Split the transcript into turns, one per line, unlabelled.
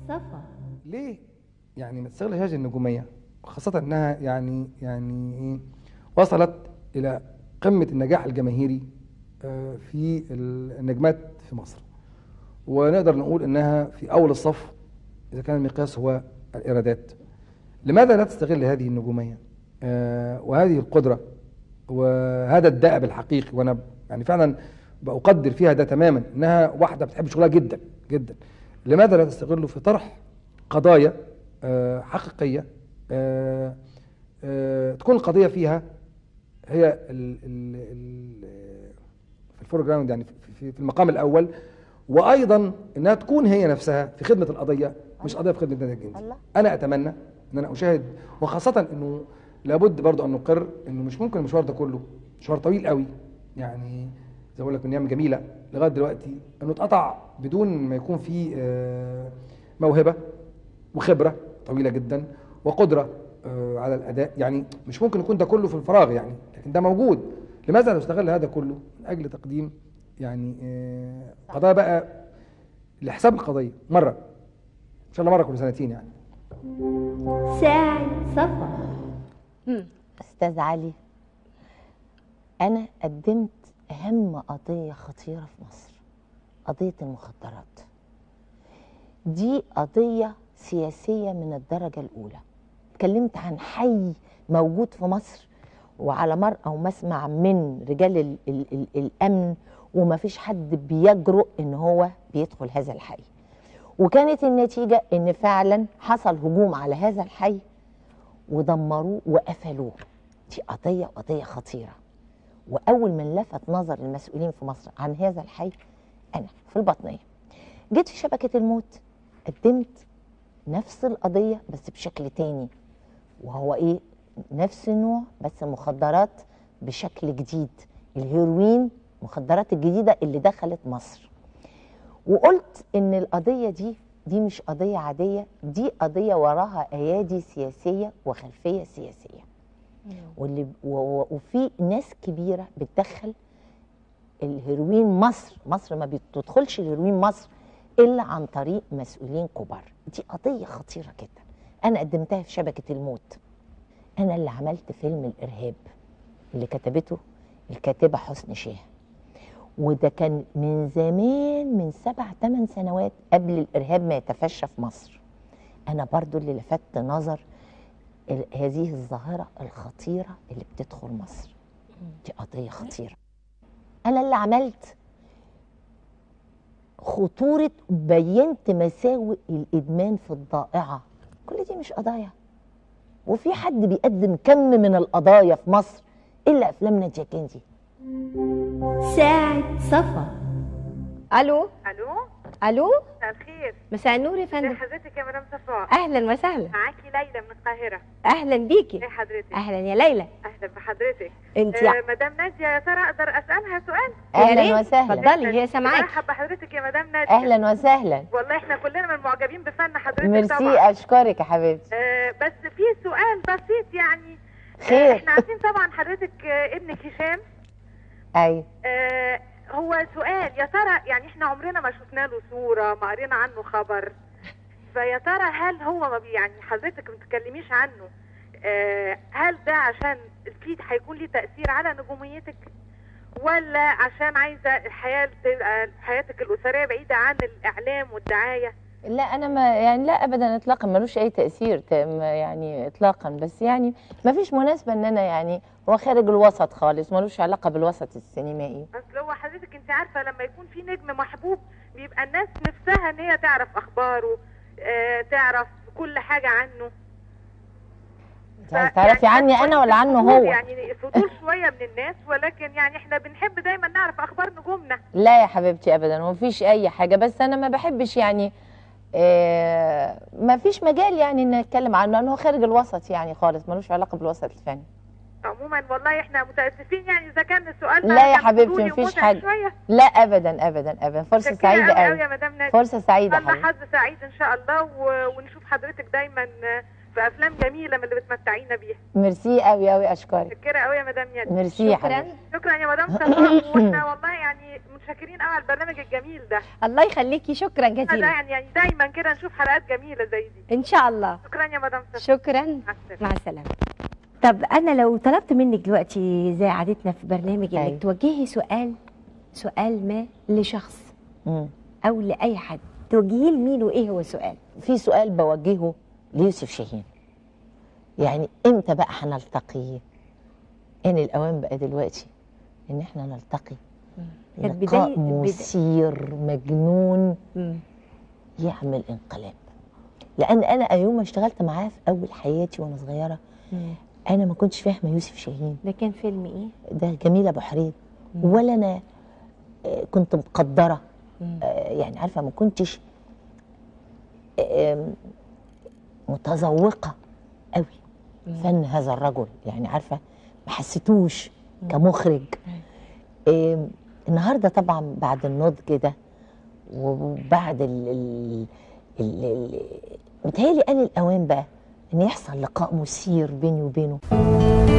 صفا
ليه يعني ما تستغل هذه النجوميه خاصه انها يعني يعني إيه وصلت الى قمه النجاح الجماهيري آه، في النجمات في مصر ونقدر نقول انها في اول الصف اذا كان المقياس هو الايرادات لماذا لا تستغل هذه النجوميه آه، وهذه القدره وهذا الدأب الحقيقي وانا يعني فعلا بقدر فيها ده تماما انها واحده بتحب شغلها جدا جدا لماذا لا تستغله في طرح قضايا آه، حقيقيه آه، آه، تكون القضيه فيها هي ال ال ال في الفور جراوند يعني في- في, في المقام الاول وايضا انها تكون هي نفسها في خدمه القضيه مش قضيه في خدمه النادي الجنسي
الله.
انا اتمنى ان انا اشاهد وخاصه انه لابد برضو ان نقر انه مش ممكن المشوار ده كله مشوار طويل قوي يعني زي ما بقول لك من ايام جميله لغايه دلوقتي انه اتقطع بدون ما يكون في آه، موهبه وخبره طويله جدا وقدره آه، على الاداء يعني مش ممكن يكون ده كله في الفراغ يعني لكن ده موجود لماذا لا نستغل هذا كله من اجل تقديم يعني آه، قضايا بقى لحساب القضيه مره ان شاء الله مره كل سنتين يعني
ساعد صفا
استاذ علي انا قدمت اهم قضيه خطيره في مصر قضيه المخدرات دي قضيه سياسيه من الدرجه الاولى اتكلمت عن حي موجود في مصر وعلى مرأى ومسمع من رجال ال ال ال الامن وما فيش حد بيجرؤ ان هو بيدخل هذا الحي وكانت النتيجه ان فعلا حصل هجوم على هذا الحي ودمروه وقفلوه دي قضية قضية خطيرة وأول من لفت نظر المسؤولين في مصر عن هذا الحي أنا في البطنية جيت في شبكة الموت قدمت نفس القضية بس بشكل تاني وهو إيه نفس النوع بس مخدرات بشكل جديد الهيروين مخدرات الجديدة اللي دخلت مصر وقلت ان القضيه دي دي مش قضيه عاديه دي قضيه وراها ايادي سياسيه وخلفيه سياسيه واللي و- و- وفي ناس كبيره بتدخل الهيروين مصر مصر ما بتدخلش الهيروين مصر الا عن طريق مسؤولين كبار دي قضيه خطيره جدا انا قدمتها في شبكه الموت انا اللي عملت فيلم الارهاب اللي كتبته الكاتبه حسن شاه وده كان من زمان من سبع ثمان سنوات قبل الارهاب ما يتفشى في مصر انا برضو اللي لفت نظر ال- هذه الظاهره الخطيره اللي بتدخل مصر دي قضيه خطيره انا اللي عملت خطوره بينت مساوئ الادمان في الضائعه كل دي مش قضايا وفي حد بيقدم كم من القضايا في مصر الا افلام ناديه كنزي
ساعد صفا
الو
الو
الو
مساء الخير
مساء النور يا
ازي
فندم
حضرتك يا مدام صفاء
اهلا وسهلا
معاكي ليلى من القاهره
اهلا بيكي
ازي حضرتك
اهلا يا ليلى
اهلا بحضرتك
انت
آه مدام ناديه يا ترى اقدر اسالها سؤال
اهلا
ريت.
وسهلا
اتفضلي هي سامعاكي
مرحب بحضرتك يا مدام ناديه
اهلا وسهلا
والله احنا كلنا من معجبين بفن حضرتك
ميرسي
طبعا
اشكرك يا حبيبتي
آه بس في سؤال بسيط يعني آه
خير
احنا عارفين طبعا حضرتك آه ابنك هشام
ايوه
آه هو سؤال يا ترى يعني احنا عمرنا ما شفنا له صورة ما قرينا عنه خبر فيا ترى هل هو ما بي يعني حضرتك ما بتتكلميش عنه آه هل ده عشان في هيكون ليه تأثير على نجوميتك ولا عشان عايزة الحياة تبقى حياتك الأسرية بعيدة عن الإعلام والدعاية
لا انا ما يعني لا ابدا اطلاقا ملوش اي تاثير ت- ما يعني اطلاقا بس يعني ما فيش مناسبه ان انا يعني هو خارج الوسط خالص ملوش علاقه بالوسط السينمائي
اصل هو حضرتك انت عارفه لما يكون في نجم محبوب بيبقى الناس نفسها ان هي تعرف اخباره آه تعرف كل حاجه عنه
انت عايز تعرفي عني انا ولا عنه
فضول
هو
يعني فضول شويه من الناس ولكن يعني احنا بنحب دايما نعرف اخبار نجومنا
لا يا حبيبتي ابدا ما فيش اي حاجه بس انا ما بحبش يعني آه ما فيش مجال يعني ان نتكلم عنه لانه هو خارج الوسط يعني خالص ملوش علاقه بالوسط الفني
عموما والله احنا متاسفين يعني اذا كان السؤال
لا يا
كان
حبيبتي،
فضولي
مفيش
ومتعب
حاجة.
شويه
لا ابدا ابدا ابدا فرصه
متشكرة
سعيده
قوي
قوي
يا مدام نادية
فرصه سعيده
الله
حبيبتي
حظ سعيد ان شاء الله و... ونشوف حضرتك دايما في افلام جميله من اللي بتمتعينا بيها
ميرسي قوي قوي اشكرك
متشكره قوي يا مدام ياد
ميرسي يا
شكرا
حبيبتي
شكرا يا مدام صفاء واحنا والله يعني متشكرين قوي على البرنامج الجميل ده
الله يخليكي شكرا
ده
جزيلا
يعني يعني دايما كده نشوف حلقات جميله زي دي
ان شاء الله
شكرا يا مدام صفاء
شكرا
مع السلامه
مع السلامه طب انا لو طلبت منك دلوقتي زي عادتنا في برنامج
أيوة.
انك توجهي سؤال سؤال ما لشخص
مم.
او لاي حد توجهيه لمين وايه هو السؤال
في سؤال بوجهه ليوسف شاهين يعني امتى بقى هنلتقي ان الاوان بقى دلوقتي ان احنا نلتقي
كانت
لقاء
بداية- بدا-
مثير مجنون
مم.
يعمل انقلاب لان انا يوم ما اشتغلت معاه في اول حياتي وانا صغيره
مم.
انا ما كنتش فاهمه يوسف شاهين
ده كان فيلم ايه
ده جميله ابو حريب ولا انا آه، كنت مقدره
مم.
آه، يعني عارفه ما كنتش آم، متذوقه قوي فن هذا الرجل يعني عارفه ما حسيتوش كمخرج آم، النهارده طبعا بعد النضج ده وبعد ال ال ال ال متهيألي آن الأوان بقى إن يحصل لقاء مثير بيني وبينه